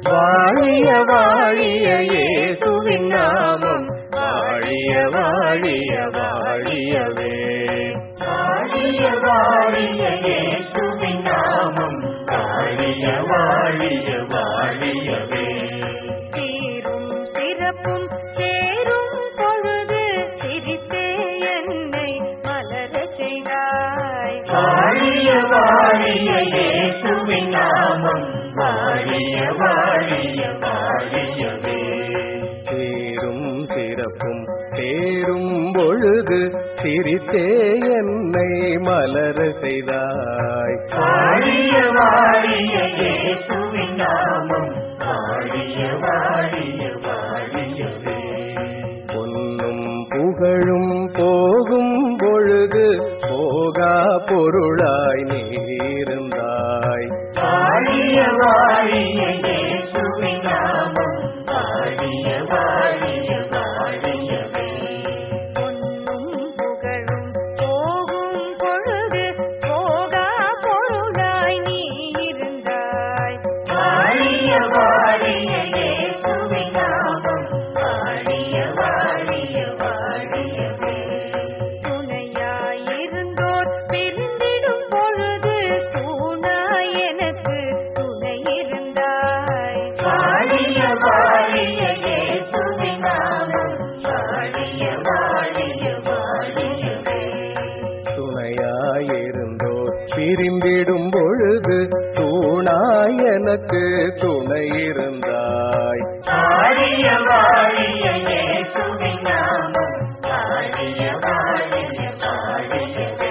வாழிய வாழிய இயேசுவின் நாமம் வாழிய வாழிய வாழியவே வாழிய வாழிய இயேசுவின் நாமம் வாழிய வாழிய வாழியவே சீரும் சிறப்பும் சேரும் பொழுது சிரித்தே என்னை மலரச் செய்தாய் வாழிய வாழிய இயேசுவின் நாமம் வாழிய வாழிய வாழியவே சீரும் சிறப்பும் சேரும் பொழுது சிரித்தே என்னை மலர செய்தாய் வாழிய வாழிய இயேசுவின் நாமம் வாழிய வாழிய வாழியவே பொன்னும் புகழும் போகும் பொழுது போகா பொருளாய் நீ இருந்தாய் வாழிய வாழிய இயேசுவின் நாமம் வாழிய வாழிய வாழியவே பொன்னும் புகழும் போகும் பொழுது போகா பொருளாய் நீ இருந்தாய் வாழிய வாழிய இயேசுவின் நாமம் வாழிய வாழிய வாழியவே துணையாயிருந்தோர் பிரிந்திடும் பொழுது தூணாய் எனக்கு துணை இருந்தாய் வாழிய வாழிய இயேசுவின் நாமம் வாழிய வாழிய வாழியவே துணையாயிருந்தோர் பிரிந்திடும் பொழுது தூணாய் எனக்கு துணை இருந்தாய் வாழிய வாழிய இயேசுவின் நாமம் வாழிய வாழிய வாழியவே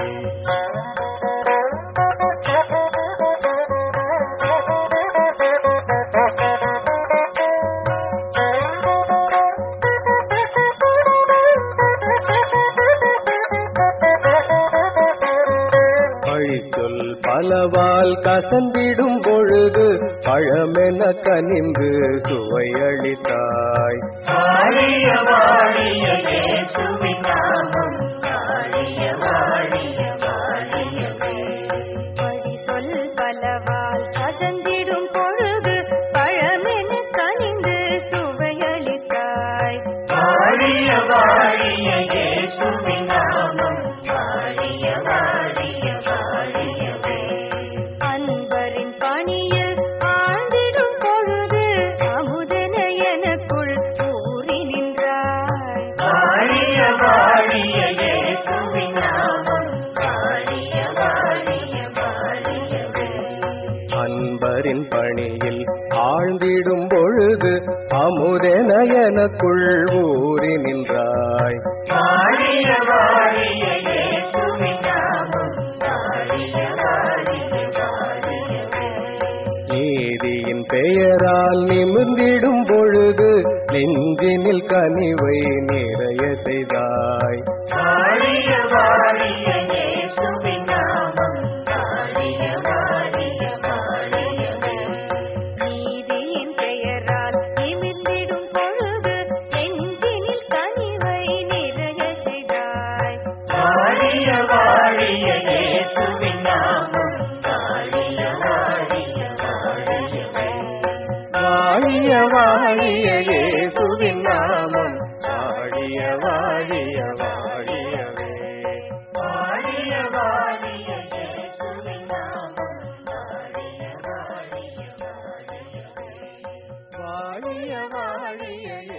பழிச்சொல் பலவால் கசந்திடும் பொழுது பழமென கனிந்து சுவையளித்தாய் வாழிய வாழிய இயேசுவின் நாமம் வாழிய வாழிய வாழியவே படி சொல் பலவால் கசந்திடும் பொழுது பழமென கனிந்து சுவையளித்தாய் வாழிய வாழிய இயேசுவின் நாமம் வாழிய வாழிய வாழியவே அன்பரின் பணியில் ஆழ்ந்திடும் பொழுது அமுதன எனக்குள் ஊறி நின்றாய் வாழிய வாழிய இயேசுவின் நாமம் வாழிய வாழிய வாழியவே அன்பரின் பணியில் ஆழ்ந்திடும் பொழுது அமுதென எனக்குள் ஊறி நின்றாய் வாழிய வாழிய இயேசுவின் நாமம் வாழிய வாழிய வாழியவே நீதியின் பெயரால் நிமிர்ந்திடும் பொழுது நெஞ்சினில் கனிவை நிறைய செய்தாய் வாழிய வாழிய இயேசுவின் நாமம் வாழிய வாழிய வாழியவே நீதியின் பெயரால் நிமிர்ந்திடும் பொழுது நெஞ்சினில் கனிவை நிறைய செய்தாய் வாழிய வாழிய இயேசுவின் நாமம் வாழிய வாழிய வாழியவே வாழிய வாழிய இயேசுவின் நாமம் வாழிய வாழிய வாழியவே வாழிய வாழிய இயேசுவின் நாமம் வாழிய வாழிய வாழியவே வாழிய வாழிய